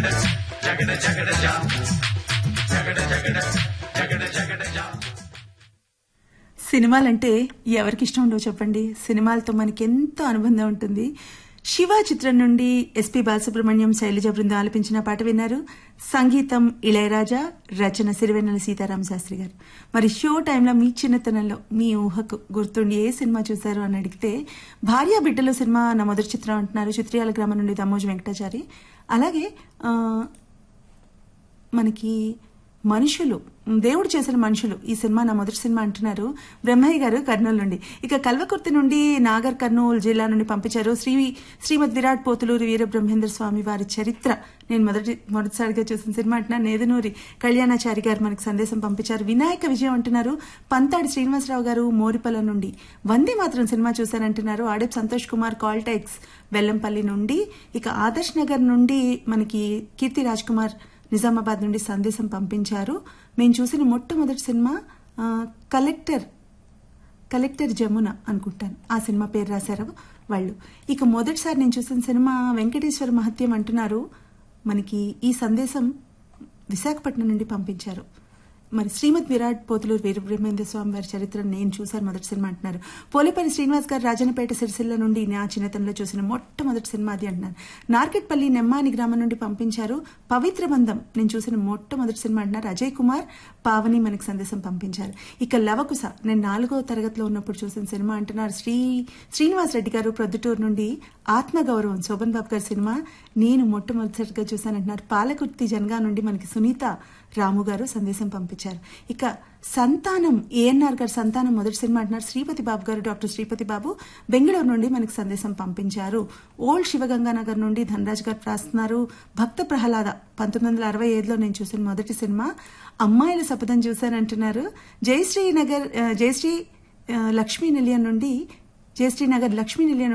సినిమాలంటే ఎవరికి ఇష్టం ఉండవు చెప్పండి సినిమాలతో మనకి ఎంతో అనుబంధం ఉంటుంది శివ చిత్రం నుండి ఎస్పి బాలసుబ్రహ్మణ్యం శైలజ బృందం ఆలపించిన పాట విన్నారు సంగీతం ఇళయరాజా రచన సిరివెన్నెల సీతారామ శాస్త్రి గారు మరి షో టైంలో మీ చిన్నతనంలో మీ ఊహకు గుర్తుండి ఏ సినిమా చూశారు అని అడిగితే భార్య బిడ్డలు సినిమా నా మొదటి చిత్రం అంటున్నారు చిత్రియాల గ్రామం నుండి దమ్మోజు వెంకటాచారి అలాగే ఆ, మనకి మనుషులు దేవుడు చేసిన మనుషులు ఈ సినిమా నా మొదటి సినిమా అంటున్నారు బ్రహ్మయ్య గారు కర్నూలు నుండి ఇక కల్వకుర్తి నుండి నాగర్ కర్నూలు జిల్లా నుండి పంపించారు శ్రీ శ్రీమద్ విరాట్ పోతులూరి వీర బ్రహ్మేంద్ర స్వామి వారి చరిత్ర నేను మొదటి మొదటిసారిగా చూసిన సినిమా అంటున్నారు నేదునూరి కళ్యాణాచారి గారు మనకి సందేశం పంపించారు వినాయక విజయం అంటున్నారు పంతాడి శ్రీనివాసరావు గారు మోరిపల్ల నుండి వందే మాత్రం సినిమా చూశారంటున్నారు ఆడెప్ సంతోష్ కుమార్ కాల్టెక్స్ బెల్లంపల్లి నుండి ఇక ఆదర్శ్ నగర్ నుండి మనకి కీర్తి రాజ్ కుమార్ నిజామాబాద్ నుండి సందేశం పంపించారు మేము చూసిన మొట్టమొదటి సినిమా ఆ, కలెక్టర్ కలెక్టర్ జమున అనుకుంటాను ఆ సినిమా పేరు రాశారు వాళ్ళు ఇక మొదటిసారి నేను చూసిన సినిమా వెంకటేశ్వర మహత్యం అంటున్నారు మనకి ఈ సందేశం విశాఖపట్నం నుండి పంపించారు మరి శ్రీమద్ విరాట్ పోతులూరు వీరబ్రహ్మేంద్ర స్వామి వారి చరిత్ర నేను చూశాను మొదటి సినిమా అంటున్నారు పోలేపల్లి శ్రీనివాస్ గారు రాజనపేట సిరిసిల్ల నుండి నా చిన్నతనంలో చూసిన మొట్టమొదటి సినిమా అది అంటున్నారు నార్కెట్పల్లి నెమ్మాని గ్రామం నుండి పంపించారు పవిత్ర బంధం నేను చూసిన మొట్టమొదటి సినిమా అంటున్నారు అజయ్ కుమార్ పావని మనకి సందేశం పంపించారు ఇక లవకుశ నేను నాలుగో తరగతిలో ఉన్నప్పుడు చూసిన సినిమా అంటున్నారు శ్రీ శ్రీనివాస్ రెడ్డి గారు ప్రొద్దుటూరు నుండి ఆత్మగౌరవం శోభన్ బాబు గారి సినిమా నేను మొట్టమొదటిసారిగా చూశానంటున్నారు పాలకుర్తి జనగా నుండి మనకి సునీత రాము గారు సందేశం పంపించారు ఇక సంతానం ఏఎన్ఆర్ గారు సంతానం మొదటి సినిమా అంటున్నారు శ్రీపతి బాబు గారు డాక్టర్ శ్రీపతి బాబు బెంగళూరు నుండి మనకి సందేశం పంపించారు ఓల్డ్ శివగంగానగర్ నుండి ధనరాజ్ గారు రాస్తున్నారు భక్త ప్రహ్లాద పంతొమ్మిది వందల అరవై ఐదులో నేను చూసిన మొదటి సినిమా అమ్మాయిల శపథం చూశానంటున్నారు జయశ్రీ నగర్ ఆ, జయశ్రీ ఆ, లక్ష్మీ నిలయం నుండి జయశ్రీ నగర్ లక్ష్మీ నిలయం